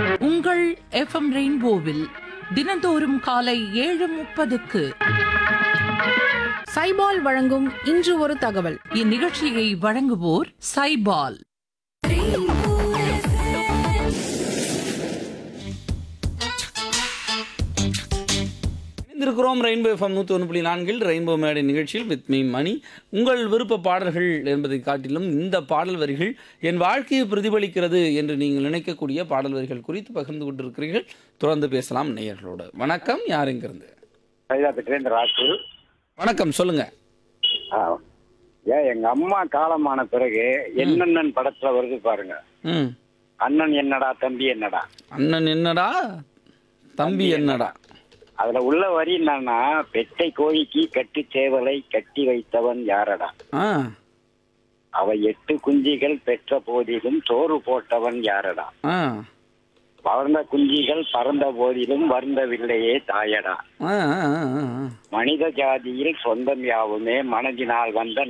உங்கள் எஃப்எம் ரெயின்போவில் தினந்தோறும் காலை ஏழு முப்பதுக்கு சைபால் வழங்கும் இன்று ஒரு தகவல் இந்நிகழ்ச்சியை வழங்குவோர் சைபால் இணைந்திருக்கிறோம் ரெயின்போ எஃப்எம் நூற்றி ஒன்று புள்ளி நான்கில் ரெயின்போ மேடை நிகழ்ச்சியில் வித் மீ மணி உங்கள் விருப்ப பாடல்கள் என்பதை காட்டிலும் இந்த பாடல் வரிகள் என் வாழ்க்கையை பிரதிபலிக்கிறது என்று நீங்கள் நினைக்கக்கூடிய பாடல் வரிகள் குறித்து பகிர்ந்து கொண்டிருக்கிறீர்கள் தொடர்ந்து பேசலாம் நேயர்களோடு வணக்கம் யார் இங்கிருந்து சைதாப்பேட்டிலேருந்து ராசு வணக்கம் சொல்லுங்க ஆ. ஏன் எங்க அம்மா காலமான பிறகு என்னென்னன் படத்துல வருது பாருங்க ம் அண்ணன் என்னடா தம்பி என்னடா அண்ணன் என்னடா தம்பி என்னடா அதுல உள்ள வரி என்னன்னா பெட்டை கோழிக்கு கட்டு சேவலை கட்டி வைத்தவன் யாரடா ஆ அவ எட்டு குஞ்சிகள் பெற்ற போதிலும் சோறு போட்டவன் யாரடா ஆ வளர்ந்த குஞ்சிகள் பறந்த போதிலும் வருந்தவில்லையே தாயடா ஆ ஆ, ஆ, ஆ. மனித ஜாதியில் சொந்தம் யாவுமே மனதினால் வந்த